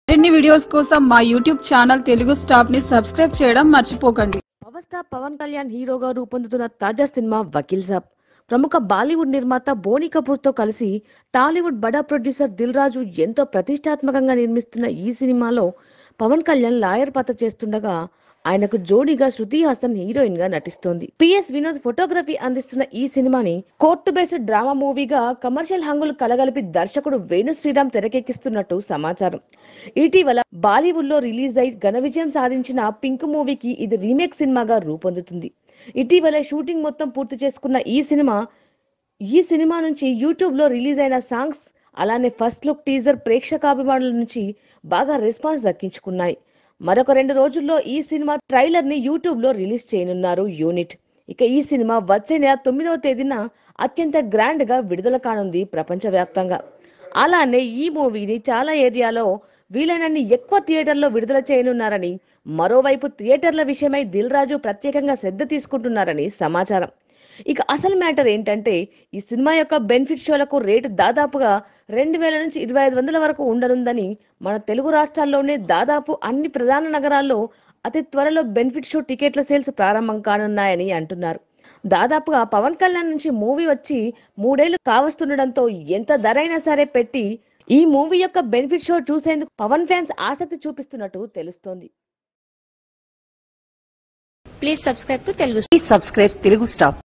మరిన్ని వీడియోస్ కోసం మా యూట్యూబ్ ఛానల్ తెలుగు స్టాప్ ని సబ్స్క్రైబ్ చేయడం మర్చిపోకండి పవర్ స్టార్ పవన్ కళ్యాణ్ హీరోగా రూపొందుతున్న తాజా సినిమా వకీల్ సాబ్ ప్రముఖ బాలీవుడ్ నిర్మాత బోనీ కపూర్తో కలిసి టాలీవుడ్ బడా ప్రొడ్యూసర్ దిల్ రాజు ఎంతో ప్రతిష్టాత్మకంగా నిర్మిస్తున్న ఈ సినిమాలో పవన్ కళ్యాణ్ లాయర్ పాత్ర చేస్తుండగా ఆయనకు జోడీగా శృతి హాసన్ హీరోయిన్ గా నటిస్తోంది పిఎస్ వినోద్ ఫోటోగ్రఫీ అందిస్తున్న ఈ సినిమాని కోర్టు బేస్డ్ డ్రామా మూవీగా కమర్షియల్ హంగులు కలగలిపి దర్శకుడు వేణు శ్రీరామ్ తెరకెక్కిస్తున్నట్టు సమాచారం ఇటీవల బాలీవుడ్ లో రిలీజ్ అయి ఘన విజయం సాధించిన పింక్ మూవీకి ఇది రీమేక్ సినిమాగా రూపొందుతుంది ఇటీవల షూటింగ్ మొత్తం పూర్తి చేసుకున్న ఈ సినిమా ఈ సినిమా నుంచి యూట్యూబ్ లో రిలీజ్ అయిన సాంగ్స్ అలానే ఫస్ట్ లుక్ టీజర్ ప్రేక్షకాభిమానుల నుంచి బాగా రెస్పాన్స్ దక్కించుకున్నాయి మరొక రెండు రోజుల్లో ఈ సినిమా ట్రైలర్ ని యూట్యూబ్ లో రిలీజ్ చేయనున్నారు యూనిట్ ఇక ఈ సినిమా వచ్చే నెల తొమ్మిదవ తేదీన అత్యంత గ్రాండ్ గా విడుదల కానుంది ప్రపంచవ్యాప్తంగా అలానే ఈ మూవీని చాలా ఏరియాలో వీలైనన్ని ఎక్కువ థియేటర్లో విడుదల చేయనున్నారని మరోవైపు థియేటర్ల విషయమై దిల్ రాజు ప్రత్యేకంగా శ్రద్ధ తీసుకుంటున్నారని సమాచారం ఇక అసలు మ్యాటర్ ఏంటంటే ఈ సినిమా యొక్క బెనిఫిట్ షోలకు రేటు దాదాపుగా రెండు వేల నుంచి ఇరవై ఐదు వందల వరకు ఉండనుందని మన తెలుగు రాష్ట్రాల్లోనే దాదాపు అన్ని ప్రధాన నగరాల్లో అతి త్వరలో బెనిఫిట్ షో టికెట్ల సేల్స్ ప్రారంభం కానున్నాయని అంటున్నారు దాదాపుగా పవన్ కళ్యాణ్ నుంచి మూవీ వచ్చి మూడేళ్లు కావస్తుండడంతో ఎంత ధర అయినా సరే పెట్టి ఈ మూవీ యొక్క బెనిఫిట్ షో చూసేందుకు పవన్ ఫ్యాన్స్ ఆసక్తి చూపిస్తున్నట్టు తెలుస్తోంది Please subscribe to Telugu Please subscribe Telugu Star.